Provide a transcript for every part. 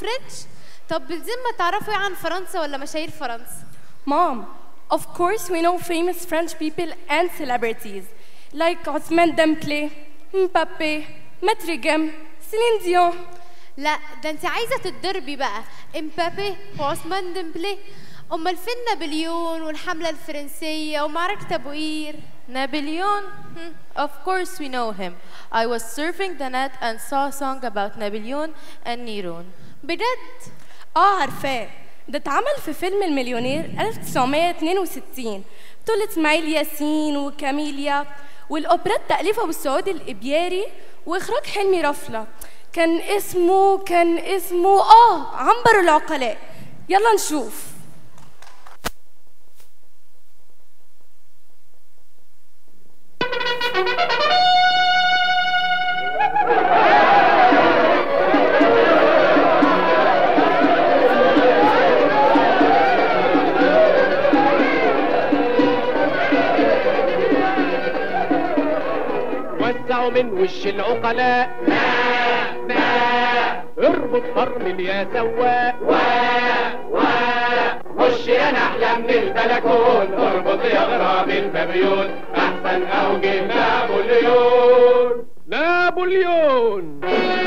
فرنش طب بالذمة تعرفوا ايه عن فرنسا ولا مشاهير فرنسا Mom, of course we know famous French people and celebrities like Ousmane Dembélé, Mbappé, Matrigam, Céline Dion. لا ده انت عايزة تتضربي بقى امبابي وعثمان ديمبلي امال فين نابليون والحملة الفرنسية ومعركة ابو قير Napoleon? Hmm, Of course we know him. I was surfing the net and saw a song about Napoleon and Neron. بجد اه عارفاه ده اتعمل في فيلم المليونير 1962 بطولة اسماعيل ياسين وكاميليا والأوبرات تأليف أبو السعود الإبياري وإخراج حلمي رفلة كان اسمه كان اسمه اه عنبر العقلاء يلا نشوف وسعوا من وش العقلاء ما ما اربط فرمل يا سواق وا وا خش يا نحلة من البلكون اربط يا غراب البابيون احسن اوجه نابليون نابليون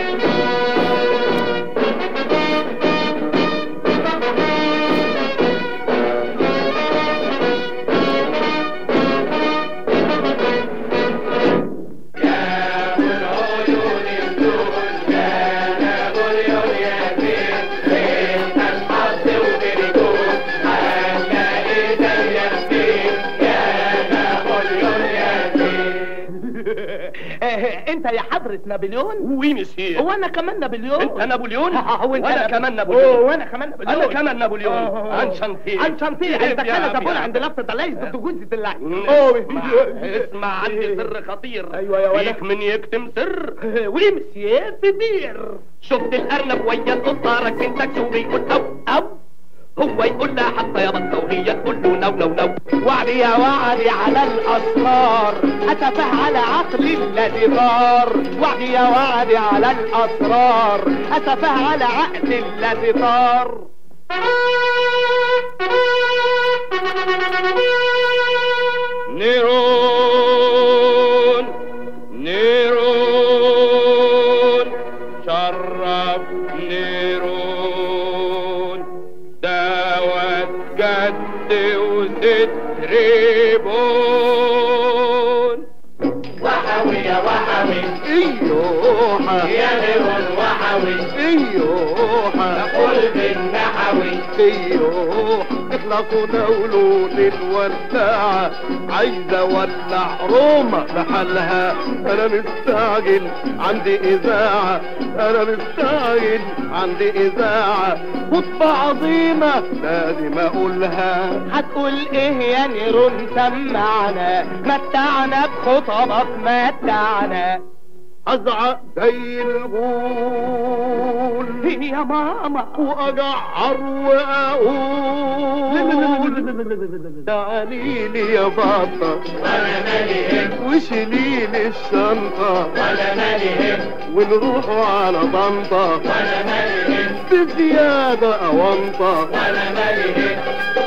يا ابو العيون الدول يا نابليون يا زين انت الحظ وبرجول هتلاقي زيك فين يا نابليون يا زين انت يا حضرة نابليون وي مسير هو انا كمان نابليون انت نابليون وانت وانا ناب- كمان نابليون وانا كمان نابليون انا كمان نابليون أوه. عن شنطير عن شنطير انت يا كان زبون أبي عند لفظة العيش ضد جوزة اللعين اسمع اسمع عندي سر خطير أيوة يا ولد. فيك من يكتم سر وي مسير كبير شفت الارنب ويا القطه راكبين تاكسي وبيقول او او هو يقول لها حتى يا بطه وهي تقول له نو نو نو وعدي يا وعدي على الاسرار اتفه على عقلي الذي طار وعدي يا وعدي على الاسرار اتفه على عقلي الذي طار نيرون نيرون شرف نيرون دوت جد وست ريبون وحوي يا وحوي ايوحا يا نيرون وحوي ايوحا قل بالنحوي ايوه اخلصوا دولوا للوداعة عايزة ولع روما بحالها انا مستعجل عندي اذاعة انا مستعجل عندي اذاعة خطبة عظيمة لازم اقولها هتقول ايه يا نيرون سمعنا متعنا بخطبك متعنا ازعق زي الغول يا ماما واجعر واقول تعالي لي يا بطة وانا مالي هم وشيلي لي الشنطة وانا مالي هم ونروحوا على طنطا وانا مالي هم بزيادة أونطة وانا مالي هم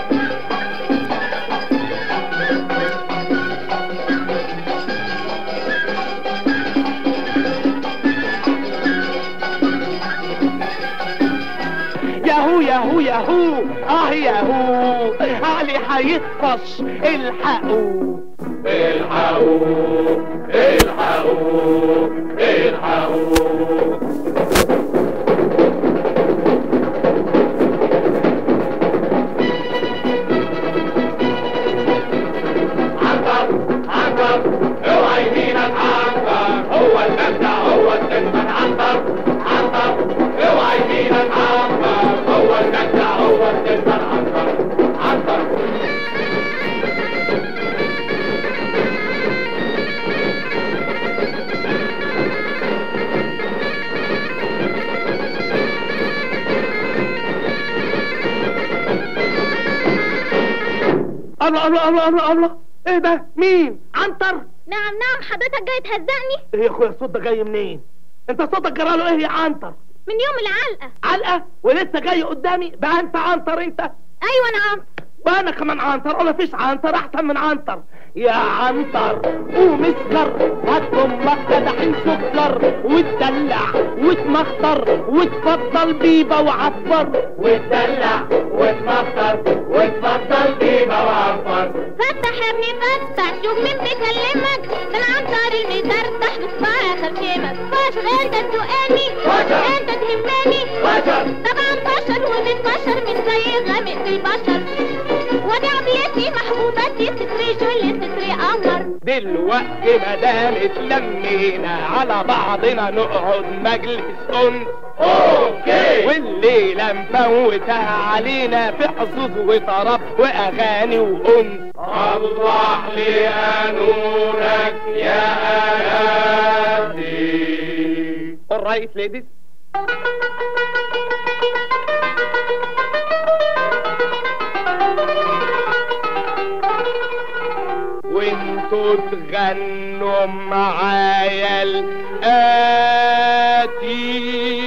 ياهو ياهو ياهو اه ياهو علي هيطفش الحقوا الحقوا الحقوا الحقوا عنتر عنتر اوعى يمينك عنتر هو المبدأ هو التثبت عنتر عنتر اوعى يمينك عنتر هو المبدأ هو التثبت عنتر عنتر الله الله الله الله الله ايه ده مين عنتر نعم نعم حضرتك جاي تهزقني ايه يا اخويا الصوت ده جاي منين انت صوتك جراله ايه يا عنتر من يوم العلقة علقه ولسه جاي قدامي بقى انت عنتر انت أيوة أنا عم وانا كمان عنتر ولا فيش عنتر احسن من عنتر يا عنتر قوم اسكر هات امك كدحين سكر وتدلع وتمخطر وتفضل بيبه وعفر وتدلع وتمطر وتفضل بيبه وعفر فتح يا ابني فتح شوف مين بيكلمك ده العنتر المترتح بصباع خرشمك بشر انت تسوقني بشر. انت تهمني بشر طبعا بشر وبتبشر من زي غامق في البشر ودي عبيتي محبوبتي ستري جولي ستري قمر دلوقتي ما دام اتلمينا على بعضنا نقعد مجلس انس اوكي والليله مفوتها علينا في حظوظ وطرب واغاني وانس الله لي نورك يا آياتي alright ladies وانتوا تغنوا معايا الآتي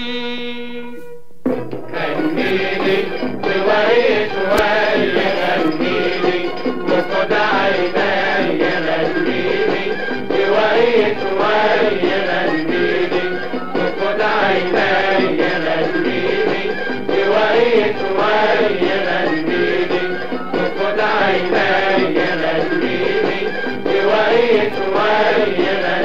غنيلي شوي شوي غنيلي وخد عيني غنيلي شوي شوي غنيلي وخد عيني غنيلي شوي شوي غنيلي وخد عيني غنيلي شوي شوي غنيلي